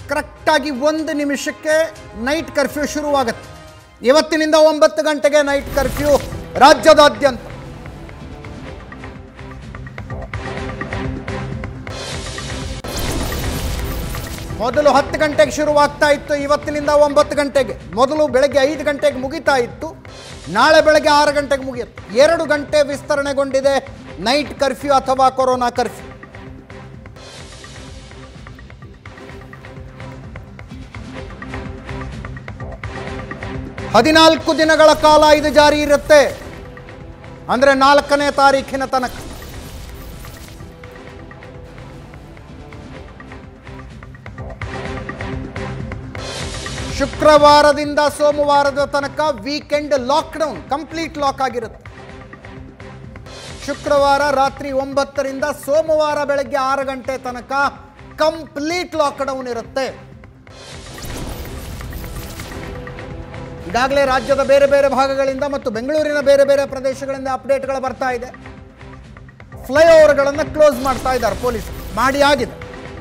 ಕರೆಕ್ಟಾಗಿ ಒಂದು ನಿಮಿಷಕ್ಕೆ ನೈಟ್ ಕರ್ಫ್ಯೂ ಶುರುವಾಗುತ್ತೆ ಇವತ್ತಿನಿಂದ ಒಂಬತ್ತು ಗಂಟೆಗೆ ನೈಟ್ ಕರ್ಫ್ಯೂ ರಾಜ್ಯದಾದ್ಯಂತ ಮೊದಲು ಹತ್ತು ಗಂಟೆಗೆ ಶುರುವಾಗ್ತಾ ಇತ್ತು ಇವತ್ತಿನಿಂದ ಒಂಬತ್ತು ಗಂಟೆಗೆ ಮೊದಲು ಬೆಳಗ್ಗೆ ಐದು ಗಂಟೆಗೆ ಮುಗಿತಾ ಇತ್ತು ನಾಳೆ ಬೆಳಗ್ಗೆ ಆರು ಗಂಟೆಗೆ ಮುಗಿಯುತ್ತೆ ಎರಡು ಗಂಟೆ ವಿಸ್ತರಣೆಗೊಂಡಿದೆ ನೈಟ್ ಕರ್ಫ್ಯೂ ಅಥವಾ ಕೊರೋನಾ ಕರ್ಫ್ಯೂ ಹದಿನಾಲ್ಕು ದಿನಗಳ ಕಾಲ ಇದು ಜಾರಿ ಇರುತ್ತೆ ಅಂದರೆ ನಾಲ್ಕನೇ ತಾರೀಖಿನ ತನಕ ಶುಕ್ರವಾರದಿಂದ ಸೋಮವಾರದ ತನಕ ವೀಕೆಂಡ್ ಲಾಕ್ಡೌನ್ ಕಂಪ್ಲೀಟ್ ಲಾಕ್ ಆಗಿರುತ್ತೆ ಶುಕ್ರವಾರ ರಾತ್ರಿ ಒಂಬತ್ತರಿಂದ ಸೋಮವಾರ ಬೆಳಗ್ಗೆ ಆರು ಗಂಟೆ ತನಕ ಕಂಪ್ಲೀಟ್ ಲಾಕ್ಡೌನ್ ಇರುತ್ತೆ ಈಗಾಗಲೇ ರಾಜ್ಯದ ಬೇರೆ ಬೇರೆ ಭಾಗಗಳಿಂದ ಮತ್ತು ಬೆಂಗಳೂರಿನ ಬೇರೆ ಬೇರೆ ಪ್ರದೇಶಗಳಿಂದ ಅಪ್ಡೇಟ್ಗಳು ಬರ್ತಾ ಇದೆ ಫ್ಲೈಓವರ್ಗಳನ್ನು ಕ್ಲೋಸ್ ಮಾಡ್ತಾ ಇದ್ದಾರೆ ಪೊಲೀಸರು ಮಾಡಿ ಆಗಿದೆ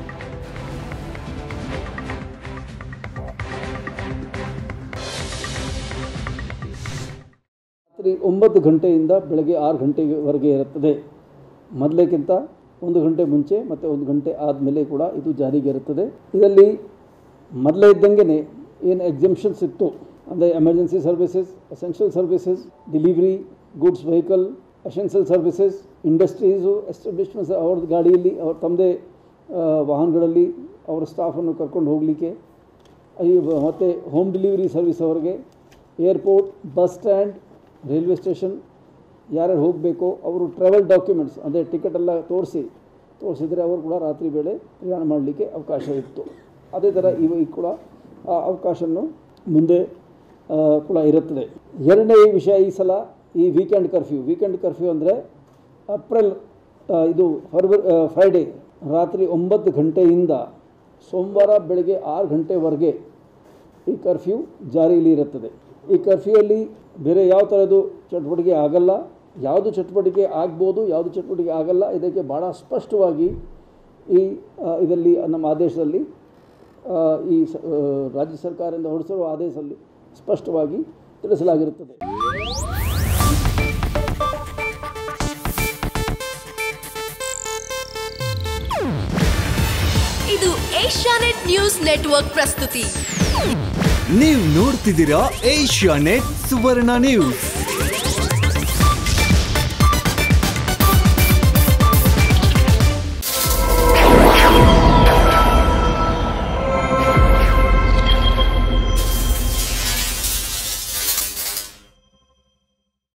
ರಾತ್ರಿ ಒಂಬತ್ತು ಗಂಟೆಯಿಂದ ಬೆಳಗ್ಗೆ ಆರು ಗಂಟೆವರೆಗೆ ಇರುತ್ತದೆ ಮೊದಲೇಕ್ಕಿಂತ ಒಂದು ಗಂಟೆ ಮುಂಚೆ ಮತ್ತು ಒಂದು ಗಂಟೆ ಆದಮೇಲೆ ಕೂಡ ಇದು ಜಾರಿಗೆ ಇರುತ್ತದೆ ಇದರಲ್ಲಿ ಮೊದಲೇ ಇದ್ದಂಗೆ ಏನು ಎಕ್ಸಿಬಿಷನ್ಸ್ ಇತ್ತು ಅಂದರೆ emergency services essential services delivery goods vehicle essential services industries establishments ಅವ್ರ ಗಾಡಿಯಲ್ಲಿ ಅವ್ರ ತಮ್ಮದೇ ವಾಹನಗಳಲ್ಲಿ ಅವರ ಸ್ಟಾಫನ್ನು ಕರ್ಕೊಂಡು ಹೋಗಲಿಕ್ಕೆ ಮತ್ತು ಹೋಮ್ ಡೆಲಿವರಿ ಸರ್ವಿಸ್ ಅವರಿಗೆ airport bus stand railway station ಯಾರ್ಯಾರು ಹೋಗಬೇಕು ಅವರು ಟ್ರಾವೆಲ್ ಡಾಕ್ಯುಮೆಂಟ್ಸ್ ಅಂದರೆ ಟಿಕೆಟ್ ಎಲ್ಲ ತೋರಿಸಿ ತೋರಿಸಿದರೆ ಅವರು ಕೂಡ ರಾತ್ರಿ ವೇಳೆ ಪ್ರಯಾಣ ಮಾಡಲಿಕ್ಕೆ ಅವಕಾಶ ಇತ್ತು ಅದೇ ಥರ ಇವ ಈಗ ಕೂಡ ಆ ಅವಕಾಶವನ್ನು ಮುಂದೆ ಆ, ಕೂಡ ಇರುತ್ತದೆ ಎರಡನೇ ವಿಷಯ ಈ ಸಲ ಈ ವೀಕೆಂಡ್ ಕರ್ಫ್ಯೂ ವೀಕೆಂಡ್ ಕರ್ಫ್ಯೂ ಅಂದರೆ ಏಪ್ರಿಲ್ ಆ, ಇದು ಫರ್ವ ಫ್ರೈಡೇ ರಾತ್ರಿ ಒಂಬತ್ತು ಗಂಟೆಯಿಂದ ಸೋಮವಾರ ಬೆಳಗ್ಗೆ ಆರು ಗಂಟೆವರೆಗೆ ಈ ಕರ್ಫ್ಯೂ ಜಾರಿಯಲ್ಲಿ ಇರುತ್ತದೆ ಈ ಕರ್ಫ್ಯೂಯಲ್ಲಿ ಬೇರೆ ಯಾವ ಥರದ್ದು ಚಟುವಟಿಕೆ ಆಗಲ್ಲ ಯಾವುದು ಚಟುವಟಿಕೆ ಆಗ್ಬೋದು ಯಾವುದು ಚಟುವಟಿಕೆ ಆಗಲ್ಲ ಇದಕ್ಕೆ ಭಾಳ ಸ್ಪಷ್ಟವಾಗಿ ಈ ಆ, ಇದರಲ್ಲಿ ನಮ್ಮ ಆದೇಶದಲ್ಲಿ ಆ, ಈ ಸ ಆ, ರಾಜ್ಯ ಸರ್ಕಾರದಿಂದ ಹೊರಡಿಸಿರುವ ಆದೇಶದಲ್ಲಿ ಸ್ಪಷ್ಟವಾಗಿ ತಿಳಿಸಲಾಗಿರುತ್ತದೆ ಇದು ಏಷ್ಯಾನೆಟ್ ನ್ಯೂಸ್ ನೆಟ್ವರ್ಕ್ ಪ್ರಸ್ತುತಿ ನೀವು ನೋಡ್ತಿದ್ದೀರಾ ಏಷ್ಯಾ ನೆಟ್ ಸುವರ್ಣ ನ್ಯೂಸ್